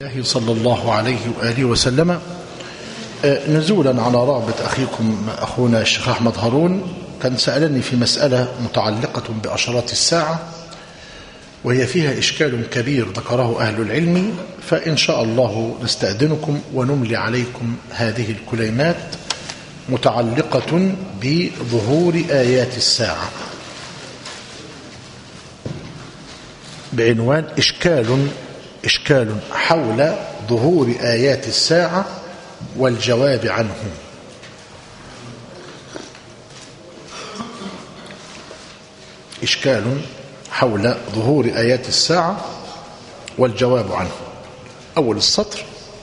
الله صلى الله عليه وآله وسلم نزولا على رغبة أخيكم أخونا الشيخ أحمد هارون كان سألني في مسألة متعلقة بأشراط الساعة وهي فيها إشكال كبير ذكره أهل العلم فإن شاء الله نستأذنكم ونملي عليكم هذه الكلمات متعلقة بظهور آيات الساعة بعنوان إشكال إشكال حول ظهور آيات الساعة والجواب عنه إشكال حول ظهور آيات الساعة والجواب عنه أول السطر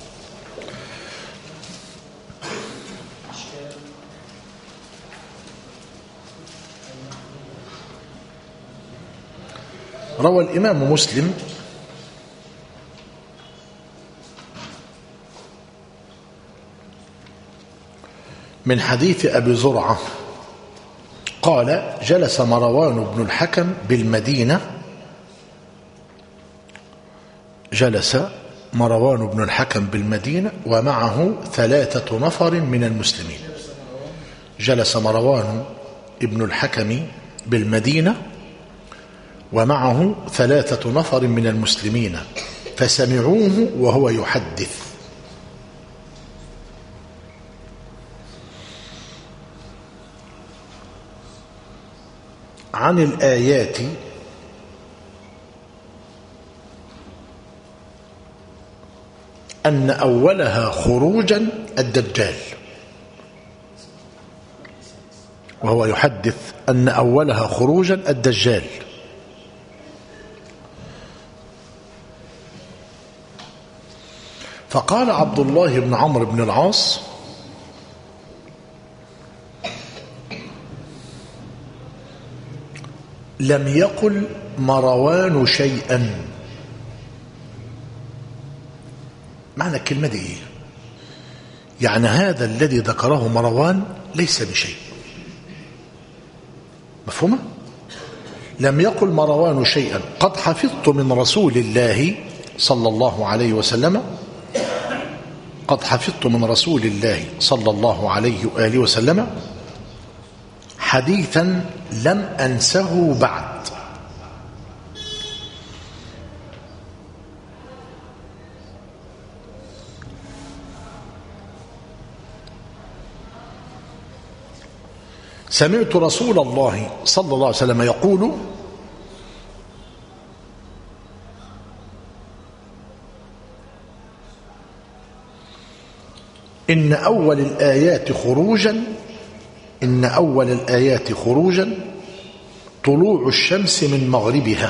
روى الإمام مسلم من حديث أبي زرعة قال جلس مروان بن الحكم بالمدينة جلس مروان بن الحكم بالمدينة ومعه ثلاثة نفر من المسلمين جلس مروان ابن الحكم بالمدينة ومعه ثلاثة نفر من المسلمين فسمعوه وهو يحدث عن الآيات أن أولها خروجا الدجال وهو يحدث أن أولها خروجا الدجال فقال عبد الله بن عمرو بن العاص لم يقل مروان شيئا معنى الكلمة دي ايه يعني هذا الذي ذكره مروان ليس بشيء مفهومة لم يقل مروان شيئا قد حفظت من رسول الله صلى الله عليه وسلم قد حفظت من رسول الله صلى الله عليه وآله وسلم حديثا لم أنسه بعد سمعت رسول الله صلى الله عليه وسلم يقول إن أول الآيات خروجا إن أول الآيات خروجا طلوع الشمس من مغربها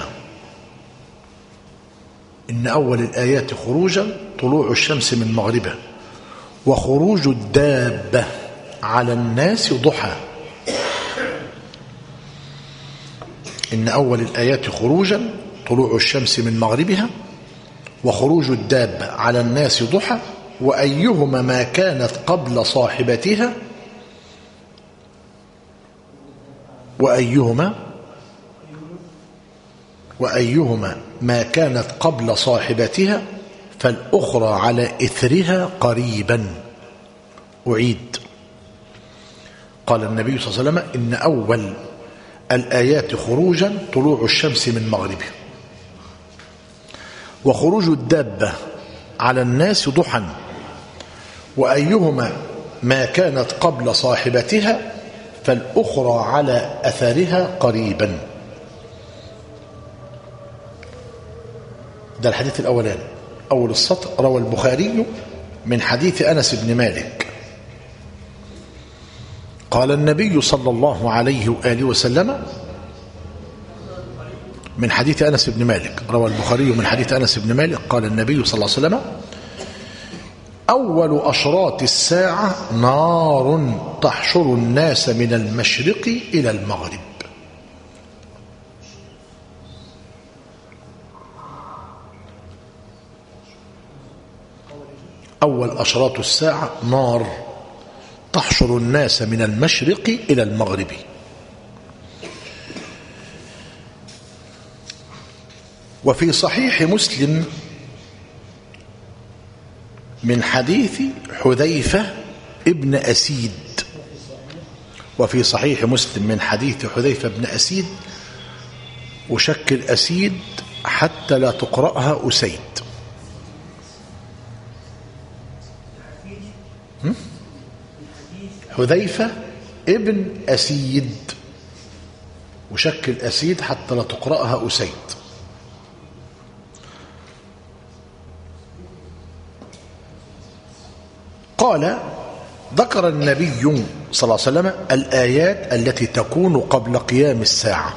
إن أول الآيات خروجا طلوع الشمس من مغربها وخروج الدابة على الناس ضحى إن أول الآيات خروجا طلوع الشمس من مغربها وخروج الدابة على الناس ضحى وأيهما ما كانت قبل صاحبتها وأيهما وأيهما ما كانت قبل صاحبتها فالأخرى على إثرها قريبا أعيد قال النبي صلى الله عليه وسلم إن أول الآيات خروجا طلوع الشمس من مغربها وخروج الدابة على الناس ضحى وأيهما ما كانت قبل صاحبتها فالأخرى على أثرها قريبا ده الحديث الأولاني أول السطر روى البخاري من حديث أنس بن مالك قال النبي صلى الله عليه وآله وسلم من حديث أنس بن مالك روى البخاري من حديث أنس بن مالك قال النبي صلى الله عليه وسلم أول أشراط الساعة نار تحشر الناس من المشرق إلى المغرب أول أشراط الساعة نار تحشر الناس من المشرق إلى المغرب وفي صحيح مسلم من حديث حذيفة ابن أسيد وفي صحيح مسلم من حديث حذيفة بن أسيد وشكل أسيد حتى لا تقرأها أسيد حذيفة ابن أسيد وشكل أسيد حتى لا تقرأها أسيد قال ذكر النبي صلى الله عليه وسلم الآيات التي تكون قبل قيام الساعة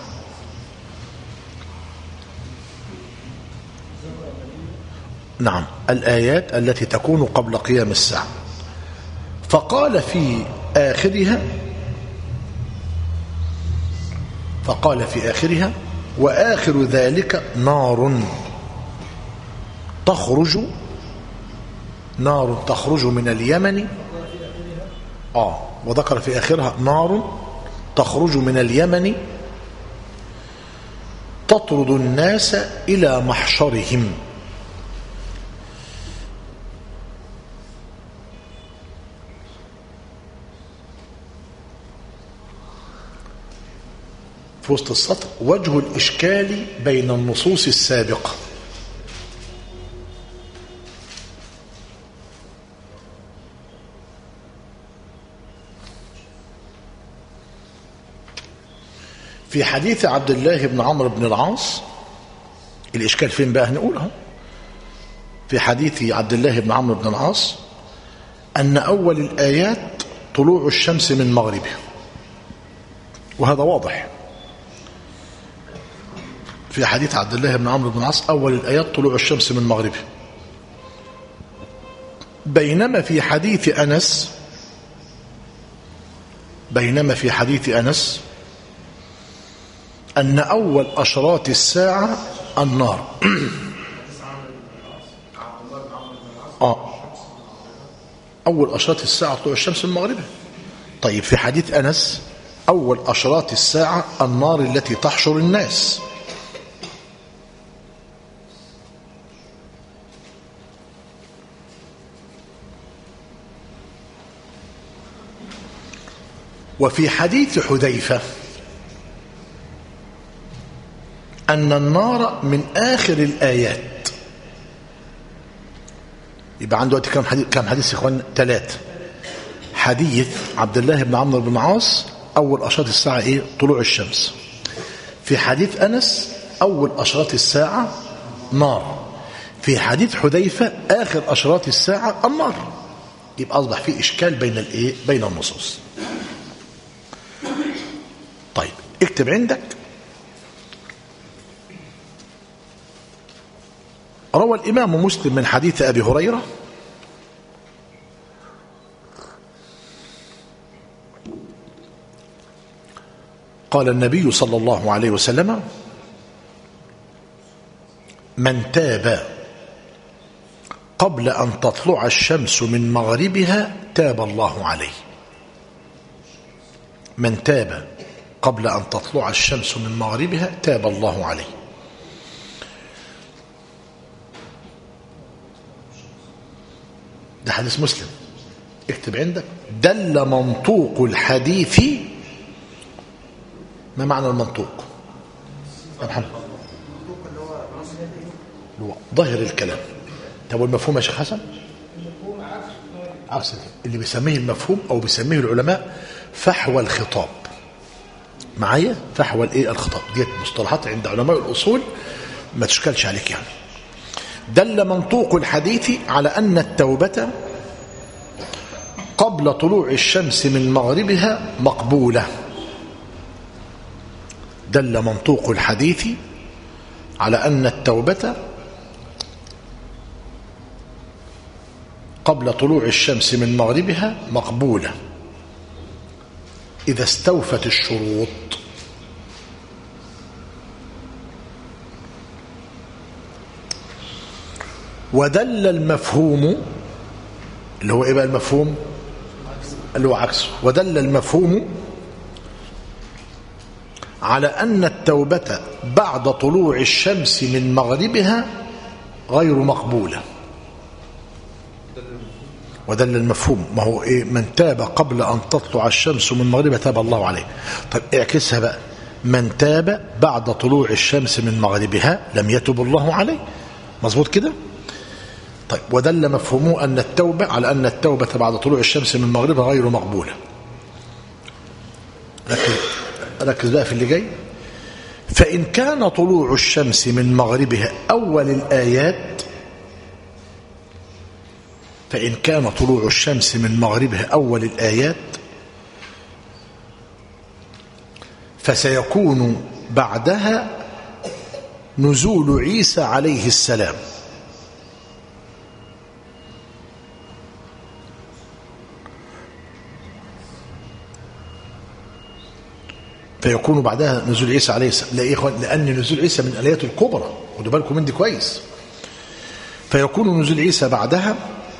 نعم الآيات التي تكون قبل قيام الساعة فقال في آخرها فقال في آخرها وآخر ذلك نار تخرج نار تخرج من اليمن آه وذكر في آخرها نار تخرج من اليمن تطرد الناس إلى محشرهم في وسط السطر وجه الإشكال بين النصوص السابقة في حديث عبد الله بن عمرو بن العاص الإشكال فين بقى هنقولها في حديث عبد الله بن عمرو بن العاص أن أول الآيات طلوع الشمس من مغربها وهذا واضح في حديث عبد الله بن عمرو بن العاص أول الآيات طلوع الشمس من مغربها بينما في حديث أنس بينما في حديث أنس أن أول أشراط الساعة النار آه أول أشراط الساعة طلوع الشمس من مغربها طيب في حديث أنس أول أشراط الساعة النار التي تحشر الناس وفي حديث حذيفة أن النار من آخر الآيات يبقى عنده وقت كم حديث كم حديث يا اخوان ثلاثة حديث عبد الله بن عمرو بن العاص أول أشراط الساعة إيه طلوع الشمس في حديث أنس أول أشراط الساعة نار في حديث حذيفة آخر أشراط الساعة النار يبقى أصبح في إشكال بين الإيه بين النصوص طيب اكتب عندك روى الإمام مسلم من حديث أبي هريرة قال النبي صلى الله عليه وسلم من تاب قبل أن تطلع الشمس من مغربها تاب الله عليه من تاب قبل أن تطلع الشمس من مغربها تاب الله عليه ده حديث مسلم اكتب عندك دل منطوق الحديث ما معنى المنطوق يا محمد اللي هو ظاهر الكلام طب والمفهوم يا شيخ حسن عكس اللي بيسميه المفهوم او بيسميه العلماء فحوى الخطاب معايا فحوى الايه الخطاب ديت مصطلحات عند علماء الاصول ما تشكلش عليك يعني دل منطوق الحديث على أن التوبة قبل طلوع الشمس من مغربها مقبولة دل منطوق الحديث على أن التوبة قبل طلوع الشمس من مغربها مقبولة إذا استوفت الشروط ودل المفهوم اللي هو ايه بقى المفهوم اللي هو عكسه ودل المفهوم على أن التوبة بعد طلوع الشمس من مغربها غير مقبولة ودل المفهوم ما هو إيه من تاب قبل أن تطلع الشمس من مغربها تاب الله عليه طيب اعكسها بقى من تاب بعد طلوع الشمس من مغربها لم يتب الله عليه مظبوط كده طيب ودل مفهومه أن التوبة على أن التوبة بعد طلوع الشمس من مغربها غير مقبولة ركز, ركز بقى في اللي جاي فإن كان طلوع الشمس من مغربها أول الآيات فإن كان طلوع الشمس من مغربها أول الآيات فسيكون بعدها نزول عيسى عليه السلام فيكون بعدها نزول عيسى عليه السلام لا إخوان لأن نزول عيسى من الآيات الكبرى خدوا بالكم من دي كويس فيكون نزول عيسى بعدها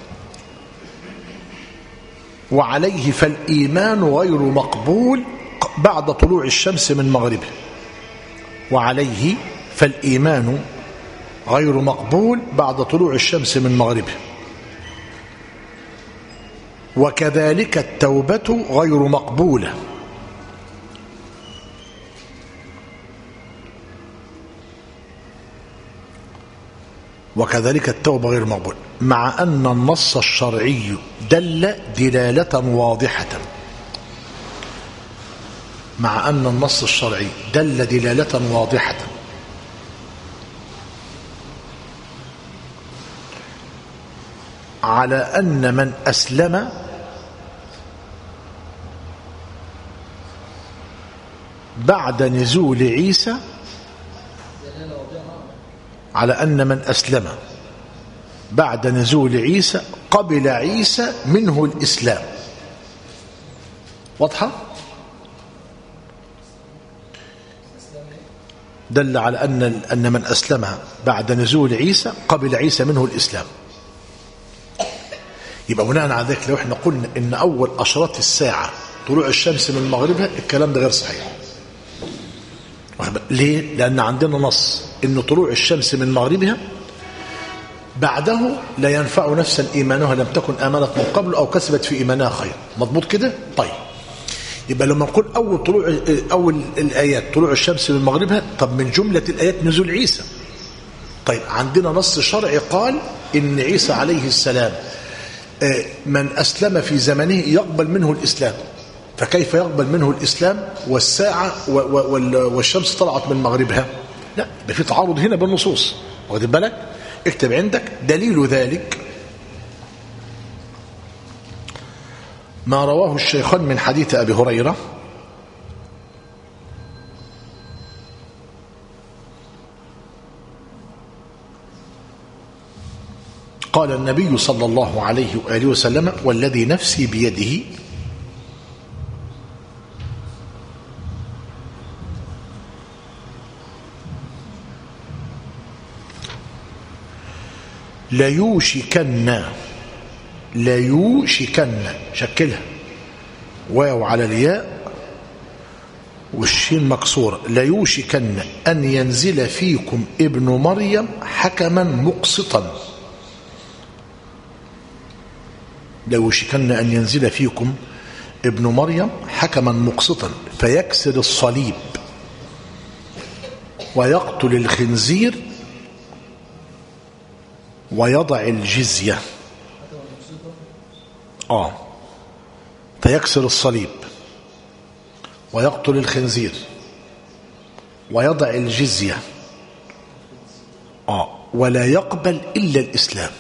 وعليه فالإيمان غير مقبول بعد طلوع الشمس من مغربه وعليه فالإيمان غير مقبول بعد طلوع الشمس من مغربه وكذلك التوبة غير مقبولة وكذلك التوبة غير مقبول مع أن النص الشرعي دل دلالة واضحة مع أن النص الشرعي دل دلالة واضحة على أن من أسلم بعد نزول عيسى على أن من أسلم بعد نزول عيسى قبل عيسى منه الإسلام واضحة؟ دل على أن أن من أسلم بعد نزول عيسى قبل عيسى منه الإسلام يبقى بناء على ذلك لو احنا قلنا ان اول اشراط الساعه طلوع الشمس من مغربها الكلام ده غير صحيح ليه لان عندنا نص ان طلوع الشمس من مغربها بعده لا ينفع نفسا ايمانها لم تكن امنت من قبل او كسبت في ايمانها خير مضبوط كده طيب يبقى لما نقول اول طلوع اول الايات طلوع الشمس من مغربها طب من جمله الايات نزول عيسى طيب عندنا نص شرعي قال ان عيسى عليه السلام من أسلم في زمنه يقبل منه الإسلام فكيف يقبل منه الإسلام والساعة والشمس طلعت من مغربها لا ده في تعارض هنا بالنصوص واخد بالك اكتب عندك دليل ذلك ما رواه الشيخان من حديث أبي هريرة قال النبي صلى الله عليه وآله وسلم والذي نفسي بيده ليوشكن ليوشكن شكلها واو على الياء والشين مكسورة ليوشكن أن ينزل فيكم ابن مريم حكما مقسطا ليوشكن أن ينزل فيكم ابن مريم حكما مقسطا فيكسر الصليب ويقتل الخنزير ويضع الجزية آه فيكسر الصليب ويقتل الخنزير ويضع الجزية آه ولا يقبل إلا الإسلام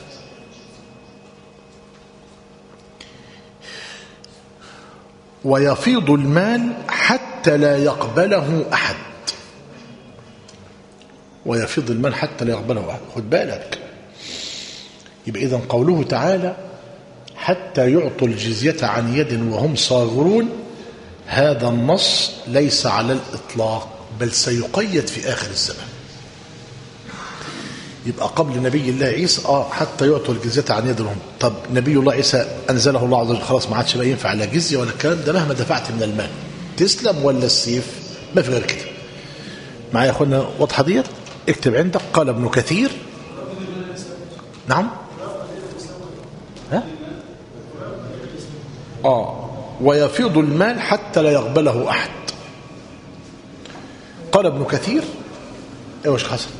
ويفيض المال حتى لا يقبله أحد ويفيض المال حتى لا يقبله أحد خد بالك يبقى إذن قوله تعالى حتى يعطوا الجزية عن يد وهم صاغرون هذا النص ليس على الإطلاق بل سيقيد في آخر الزمان يبقى قبل نبي الله عيسى اه حتى يعطوا الجزية عن يدهم طب نبي الله عيسى انزله الله عز وجل خلاص ما عادش بقى ينفع لا جزية ولا الكلام ده مهما دفعت من المال تسلم ولا السيف ما في غير كده معايا يا اخوانا واضحه ديت اكتب عندك قال ابن كثير نعم ها آه ويفيض المال حتى لا يقبله أحد قال ابن كثير ايوه يا حسن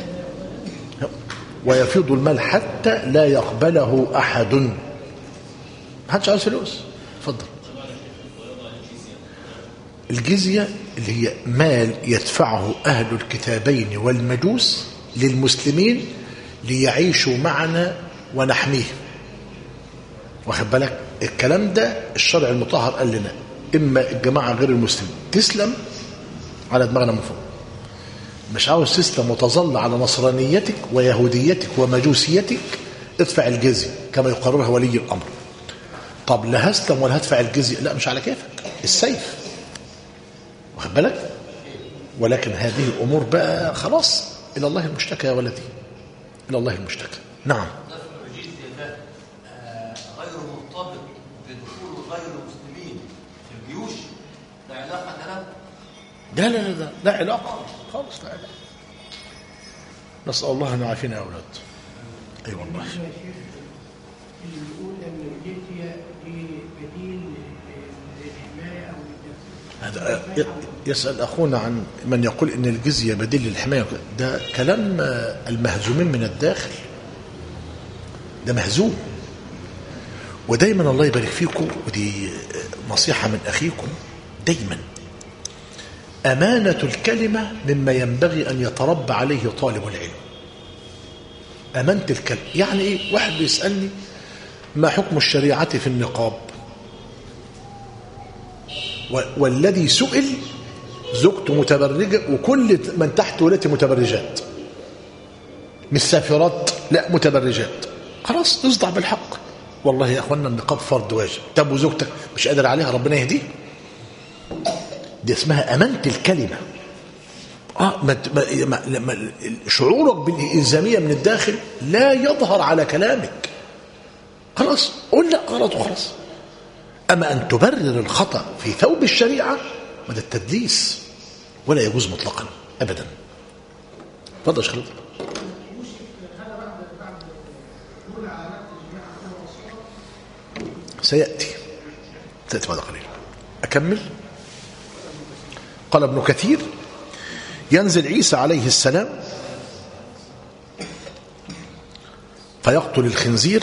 ويفيض المال حتى لا يقبله أحد ما حدش عايز فلوس اتفضل الجزية اللي هي مال يدفعه أهل الكتابين والمجوس للمسلمين ليعيشوا معنا ونحميهم واخد بالك الكلام ده الشرع المطهر قال لنا إما الجماعة غير المسلمين تسلم على دماغنا من فوق مش عاوز تسلم وتظل على نصرانيتك ويهوديتك ومجوسيتك ادفع الجزية كما يقررها ولي الأمر طب لا هسلم ولا هدفع الجزية لا مش على كيفك السيف واخد بالك ولكن هذه الأمور بقى خلاص إلى الله المشتكى يا ولدي إلى الله المشتكى نعم غير مرتبط بدخول غير المسلمين في الجيوش لا علاقة له لا لا لا لا, لا علاقة خالص لا علاقة نسأل الله أن يعافينا يا أولاد أي أيوة والله اللي بيقول ان الجزيه دي بديل للحمايه او للدفع هذا يسأل أخونا عن من يقول إن الجزية بديل للحماية ده كلام المهزومين من الداخل ده مهزوم ودايما الله يبارك فيكم ودي نصيحة من أخيكم دايما أمانة الكلمة مما ينبغي أن يتربى عليه طالب العلم أمانة الكلمة يعني إيه واحد بيسألني ما حكم الشريعة في النقاب و- والذي سئل زوجته متبرجة وكل من تحت ولادته متبرجات مش سافرات لا متبرجات خلاص اصدع بالحق والله يا اخوانا النقاب فرض واجب طب وزوجتك مش قادر عليها ربنا يهديه دي اسمها امانه الكلمه اه ما ما ما ما شعورك بالالزاميه من الداخل لا يظهر على كلامك خلاص قول لا غلط وخلاص أما أن تبرر الخطأ في ثوب الشريعة وده التدليس ولا يجوز مطلقا أبدا تفضل يا شيخ رضا. سيأتي سيأتي بعد قليل أكمل قال ابن كثير ينزل عيسى عليه السلام فيقتل الخنزير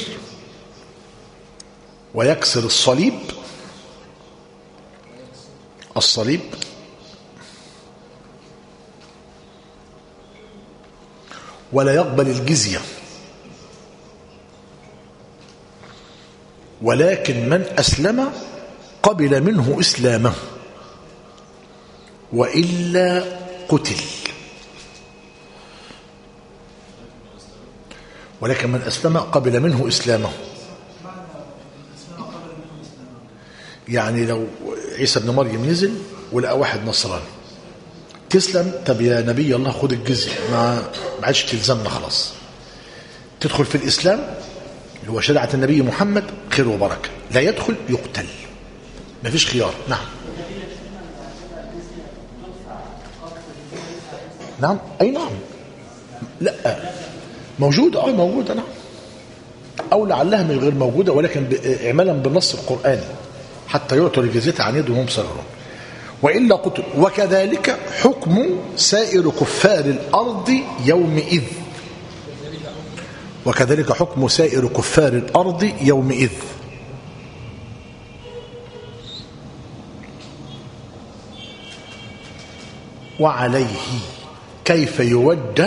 ويكسر الصليب الصليب ولا يقبل الجزية ولكن من أسلم قبل منه إسلامه وإلا قتل ولكن من أسلم قبل منه إسلامه يعني لو عيسى ابن مريم نزل ولقى واحد نصراني تسلم طب يا نبي الله خد الجزية ما ما عادش تلزمنا خلاص تدخل في الإسلام اللي هو شريعة النبي محمد خير وبركة لا يدخل يقتل ما فيش خيار نعم نعم أي نعم لا موجودة اه موجودة نعم أو لعلها من غير موجودة ولكن ب- إعمالا بالنص القرآني حتى يعطوا الجزية عن يد وهم صغرون وإلا قتل وكذلك حكم سائر كفار الأرض يومئذ وكذلك حكم سائر كفار الأرض يومئذ وعليه كيف يوجه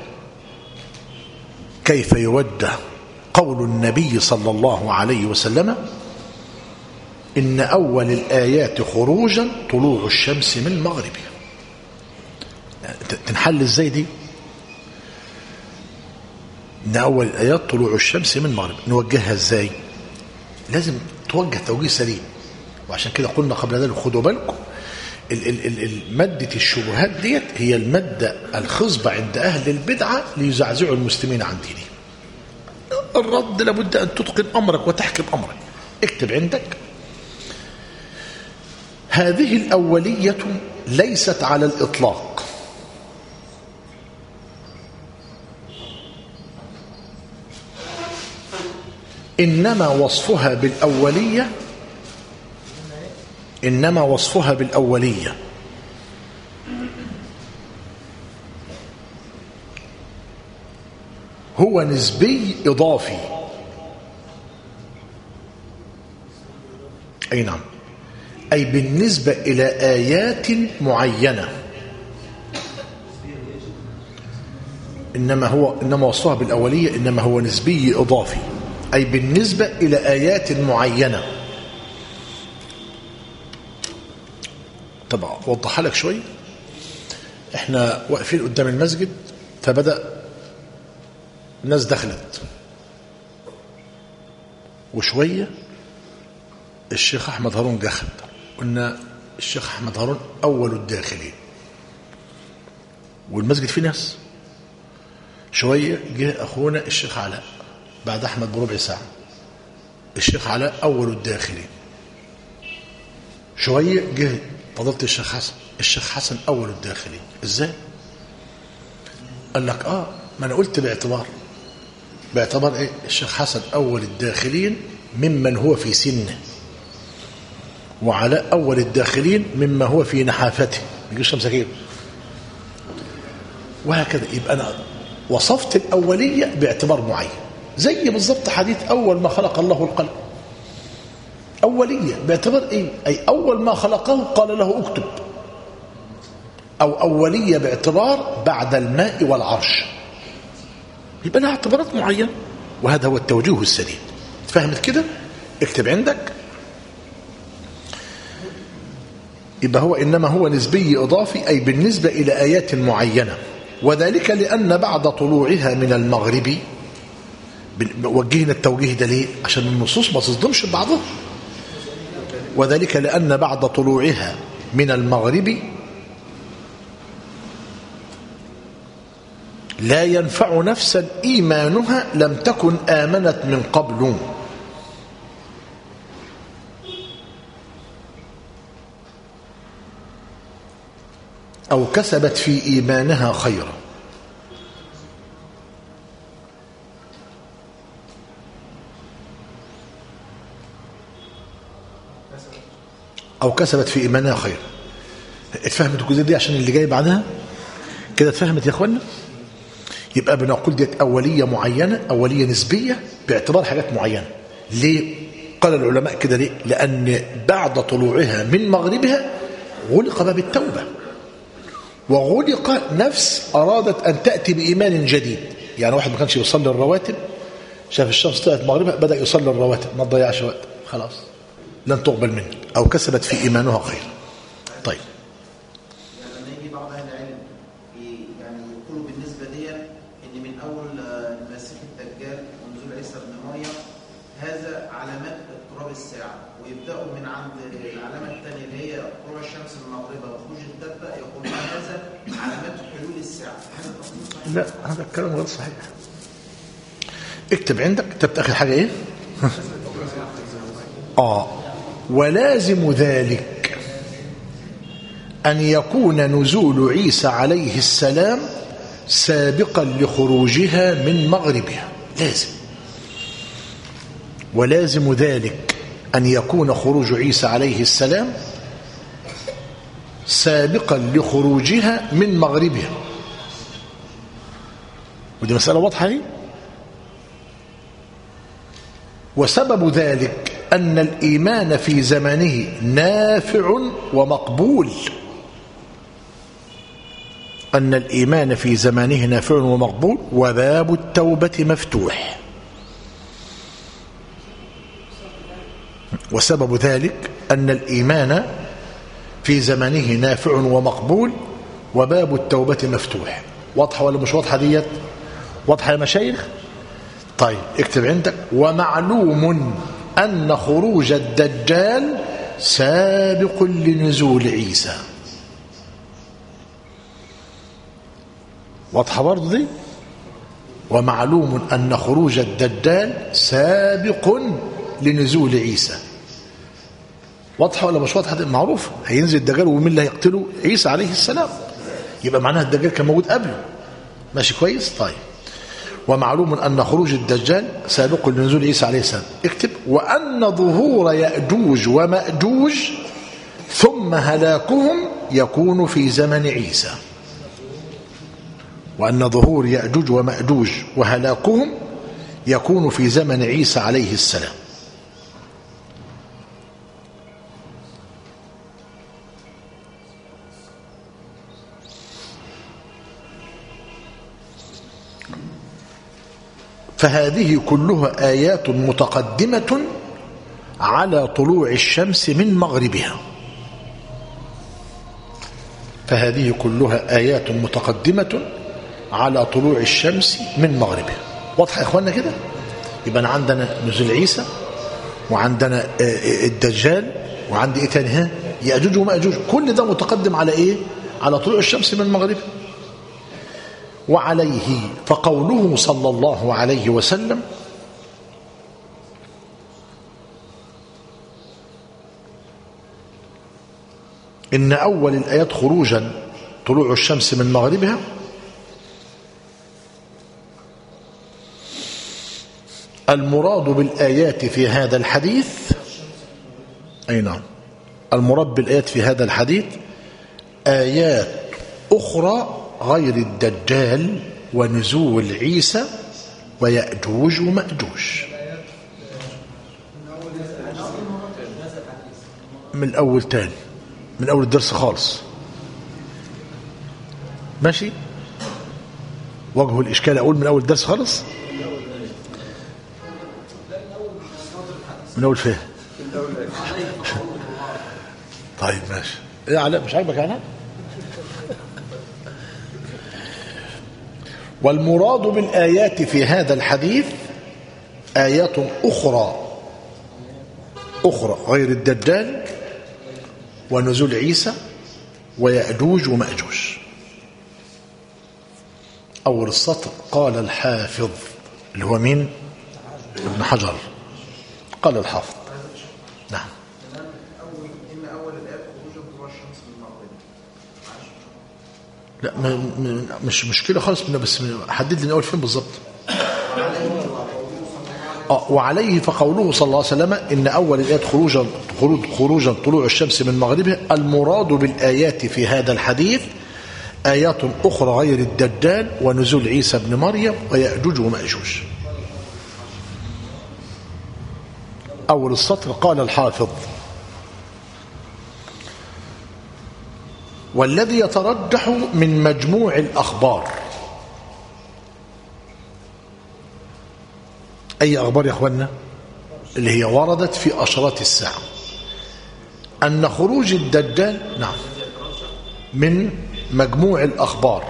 كيف يوجه قول النبي صلى الله عليه وسلم إن أول الآيات خروجا طلوع الشمس من مغربها تنحل ازاي دي إن أول الآيات طلوع الشمس من مغرب نوجهها ازاي لازم توجه توجيه سليم وعشان كده قلنا قبل ذلك خدوا بالكم ال- ال- ال- ال- مادة الشبهات ديت هي المادة الخصبة عند أهل البدعة ليزعزعوا المسلمين عن دينهم الرد لابد أن تتقن أمرك وتحكم أمرك اكتب عندك هذه الأولية ليست على الإطلاق إنما وصفها بالأولية إنما وصفها بالأولية هو نسبي إضافي أي نعم أي بالنسبة إلى آيات معينة إنما هو إنما وصفها بالأولية إنما هو نسبي إضافي أي بالنسبة إلى آيات معينة طبعا وضحها لك شوي احنا واقفين قدام المسجد فبدأ الناس دخلت وشوية الشيخ أحمد هارون دخل قلنا الشيخ أحمد هارون أول الداخلين والمسجد فيه ناس شوية جه أخونا الشيخ علاء بعد أحمد بربع ساعة الشيخ علاء أول الداخلين شوية جه فضلة الشيخ حسن الشيخ حسن أول الداخلين إزاي؟ قال لك آه ما أنا قلت باعتبار باعتبار إيه الشيخ حسن أول الداخلين ممن هو في سنه وعلاء أول الداخلين مما هو في نحافته ما يجيش خمسة كيلو وهكذا يبقى أنا وصفت الأولية باعتبار معين زي بالضبط حديث أول ما خلق الله القلم أولية باعتبار إيه أي أول ما خلقه قال له اكتب أو أولية باعتبار بعد الماء والعرش يبقى لها اعتبارات معينة وهذا هو التوجيه السليم فهمت كده اكتب عندك يبقى هو إنما هو نسبي إضافي أي بالنسبة إلى آيات معينة وذلك لأن بعد طلوعها من المغرب وجهنا التوجيه ده ليه عشان النصوص ما تصدمش ببعضها وذلك لأن بعد طلوعها من المغرب لا ينفع نفسا إيمانها لم تكن آمنت من قبل أو كسبت في إيمانها خيرا أو كسبت في إيمانها خيرا اتفهمت الجزئية دي عشان اللي جاي بعدها كده اتفهمت يا اخوانا يبقى بنقول ديت أولية معينة أولية نسبية باعتبار حاجات معينة ليه قال العلماء كده ليه لأن بعد طلوعها من مغربها غلق باب التوبة وغلق نفس أرادت أن تأتي بإيمان جديد يعني واحد ما كانش يصلي الرواتب شاف الشمس طلعت مغربها بدأ يصلي الرواتب ما تضيعش وقت خلاص لن تقبل منه أو كسبت في إيمانها خير طيب يعني لما يجي بعض اهل العلم ي- يعني يقولوا بالنسبه دي ان من اول آه، المسيح الدجال ونزول عيسى ابن مريم هذا علامات اقتراب الساعه ويبداوا من عند العلامه الثانيه اللي هي طلوع الشمس من مغربها وخروج الدبه يقولون هذا علامات حلول الساعه هذا تصنيف صحيح لا هذا الكلام غير صحيح اكتب عندك كتبت اخر حاجه ايه اه ولازم ذلك ان يكون نزول عيسى عليه السلام سابقا لخروجها من مغربها لازم ولازم ذلك ان يكون خروج عيسى عليه السلام سابقا لخروجها من مغربها ودي مسألة واضحة اهي وسبب ذلك أن الإيمان في زمانه نافع ومقبول أن الإيمان في زمانه نافع ومقبول وباب التوبة مفتوح وسبب ذلك أن الإيمان في زمانه نافع ومقبول وباب التوبة مفتوح واضحة ولا مش واضحة ديت واضحة يا مشايخ طيب اكتب عندك ومعلوم أن خروج الدجال سابق لنزول عيسى واضحة برضه دي ومعلوم أن خروج الدجال سابق لنزول عيسى واضحة ولا مش واضحة دي معروف هينزل الدجال ومين اللي هيقتله عيسى عليه السلام يبقى معناها الدجال كان موجود قبله ماشي كويس طيب ومعلوم أن خروج الدجال سابق لنزول عيسى عليه السلام اكتب وأن ظهور يأجوج ومأجوج ثم هلاكهم يكون في زمن عيسى وأن ظهور يأجوج ومأجوج وهلاكهم يكون في زمن عيسى عليه السلام فهذه كلها آيات متقدمة على طلوع الشمس من مغربها فهذه كلها آيات متقدمة على طلوع الشمس من مغربها واضح يا إخواننا كده يبقى عندنا نزول عيسى وعندنا الدجال وعندي ايه تاني ها يأجوج ومأجوج كل ده متقدم على ايه على طلوع الشمس من مغربها وعليه فقوله صلى الله عليه وسلم إن أول الآيات خروجا طلوع الشمس من مغربها المراد بالآيات في هذا الحديث أي نعم المراد بالآيات في هذا الحديث آيات أخرى غير الدجال ونزول عيسى ويأجوج ومأجوج من الأول تاني من أول الدرس خالص ماشي وجه الإشكال أقول من أول الدرس خالص من أول فين طيب ماشي ايه علاء مش عاجبك علاء والمراد بالآيات في هذا الحديث آيات أخرى أخرى غير الدجال ونزول عيسى ويأجوج ومأجوج أول السطر قال الحافظ اللي هو مين ابن حجر قال الحافظ نعم أول إن أول الآيات خروج طلوع الشمس من المغرب لا ما ما- مش مشكلة خالص من بس من- حدد لي من أول فين بالظبط آه وعليه فقوله صلى الله عليه وسلم إن أول الآيات خروجا خروج خروجا طلوع الشمس من مغربها المراد بالآيات في هذا الحديث آيات أخرى غير الدجال ونزول عيسى بن مريم ويأجوج ومأجوج أول السطر قال الحافظ والذي يترجح من مجموع الأخبار أي أخبار يا أخوانا اللي هي وردت في أشراط الساعة أن خروج الدجال نعم من مجموع الأخبار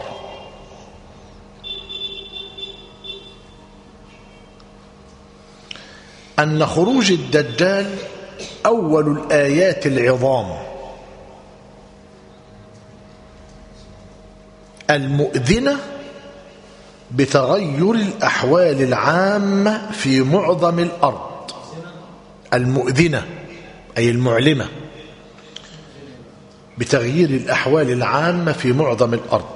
أن خروج الدجال أول الآيات العظام المؤذنة بتغير الأحوال العامة في معظم الأرض المؤذنة أي المعلمة بتغيير الأحوال العامة في معظم الأرض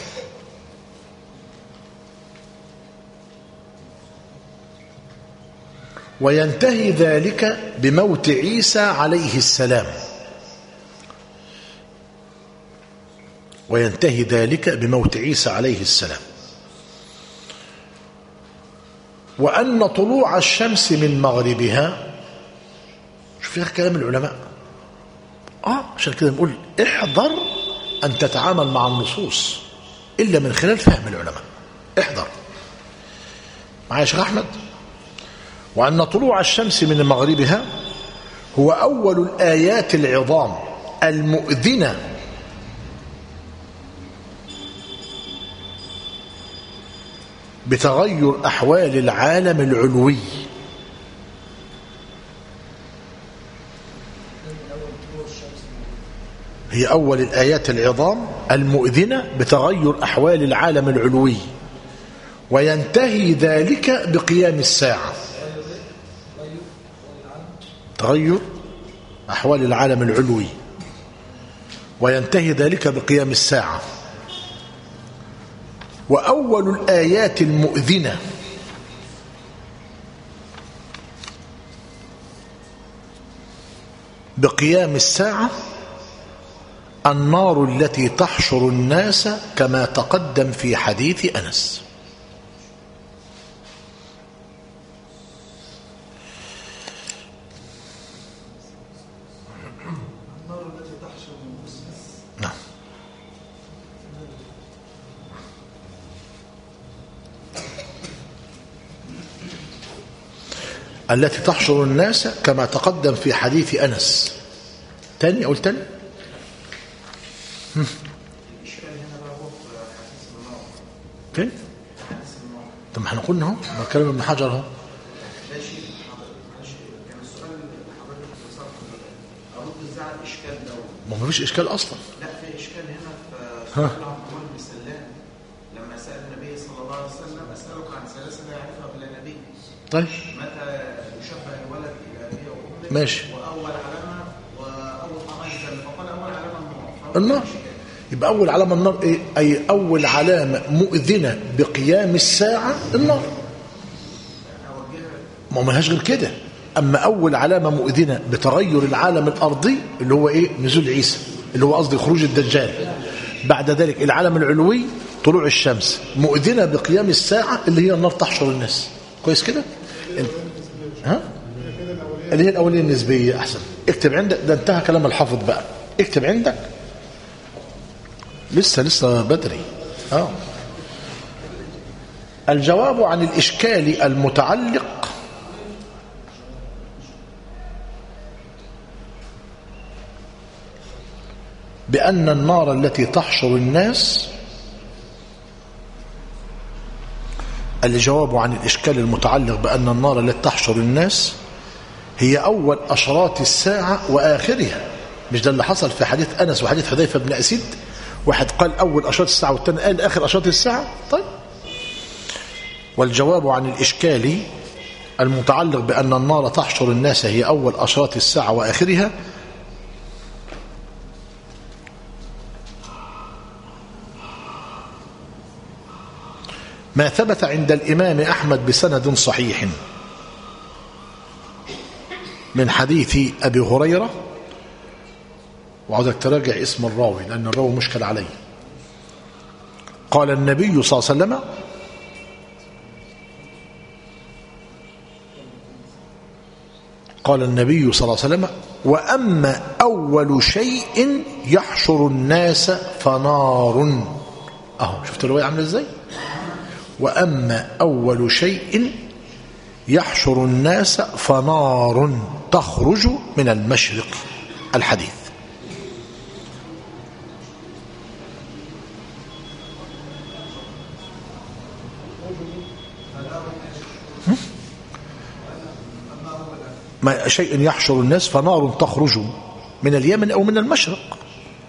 وينتهي ذلك بموت عيسى عليه السلام وينتهي ذلك بموت عيسى عليه السلام وأن طلوع الشمس من مغربها شوف فيها كلام العلماء آه عشان كده نقول احذر أن تتعامل مع النصوص إلا من خلال فهم العلماء احذر معايا يا شيخ أحمد وأن طلوع الشمس من مغربها هو أول الآيات العظام المؤذنة بتغير أحوال العالم العلوي هي أول الآيات العظام المؤذنة بتغير أحوال العالم العلوي وينتهي ذلك بقيام الساعة تغير أحوال العالم العلوي وينتهي ذلك بقيام الساعة وأول الآيات المؤذنة بقيام الساعة النار التي تحشر الناس كما تقدم في حديث أنس نعم التي تحشر الناس كما تقدم في حديث أنس تاني أقول تاني الإشكال هنا بقى هو في حديث النار فين حديث النار طب ما احنا قلنا اهو ما كلام ابن حجر اهو ده شيء حضرتك معلش كان السؤال اللي حضرتك اتصلت أرد ازاي على الإشكال ده ما هو مفيش اشكال اصلا لا في إشكال هنا في سؤال عبد الله بن سلام لما سأل النبي صلى الله عليه وسلم أسألك عن ثلاثة لا يعرفها إلا نبي طيب متى يشبه الولد إلى أبيه وأمه ماشي. وأول علامة وأول طعام الجنة فقال أول علامة النار فهو النار إشكال. يبقى اول علامه النار ايه اي اول علامه مؤذنه بقيام الساعه النار ما هو ملهاش غير كده اما اول علامه مؤذنه بتغير العالم الارضي اللي هو ايه نزول عيسى اللي هو قصدي خروج الدجال بعد ذلك العالم العلوي طلوع الشمس مؤذنه بقيام الساعه اللي هي النار تحشر الناس كويس كده انت ها اللي هي الاوليه النسبيه احسن اكتب عندك ده انتهى كلام الحافظ بقى اكتب عندك لسه لسه بدري اه الجواب عن الإشكال المتعلق بأن النار التي تحشر الناس الجواب عن الإشكال المتعلق بأن النار التي تحشر الناس هي أول أشراط الساعة وآخرها مش ده اللي حصل في حديث أنس وحديث حذيفة بن أسيد واحد قال أول أشراط الساعة والثاني قال آخر أشراط الساعة طيب والجواب عن الإشكال المتعلق بأن النار تحشر الناس هي أول أشراط الساعة وآخرها ما ثبت عند الإمام أحمد بسند صحيح من حديث أبي هريرة وعاوزك تراجع اسم الراوي لأن الراوي مشكل عليه قال النبي صلى الله عليه وسلم قال النبي صلى الله عليه وسلم وأما أول شيء يحشر الناس فنار أهو شفت الرواية عاملة إزاي وأما أول شيء يحشر الناس فنار تخرج من المشرق الحديث ما شيء يحشر الناس فنار تخرج من اليمن أو من المشرق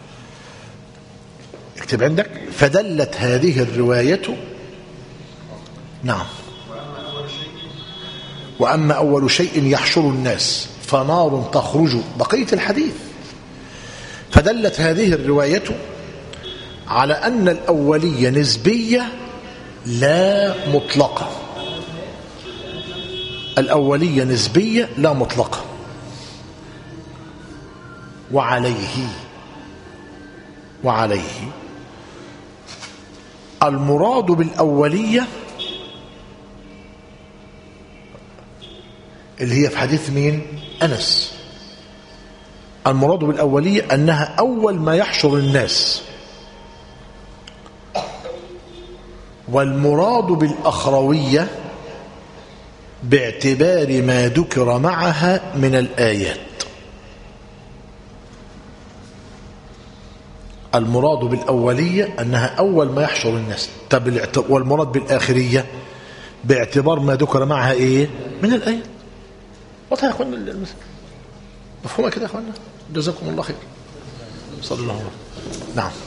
اكتب عندك فدلت هذه الرواية نعم وأما أول شيء يحشر الناس فنار تخرج بقية الحديث فدلت هذه الرواية على أن الأولية نسبية لا مطلقة الأولية نسبية لا مطلقة وعليه وعليه المراد بالأولية اللي هي في حديث مين أنس المراد بالأولية أنها أول ما يحشر الناس والمراد بالأخروية باعتبار ما ذكر معها من الآيات المراد بالأولية أنها أول ما يحشر الناس طب الاعت- والمراد بالآخرية باعتبار ما ذكر معها إيه من الآيات واضح يا أخوانا المثل مفهومة كده يا أخوانا جزاكم الله خير صلى الله عليه وسلم نعم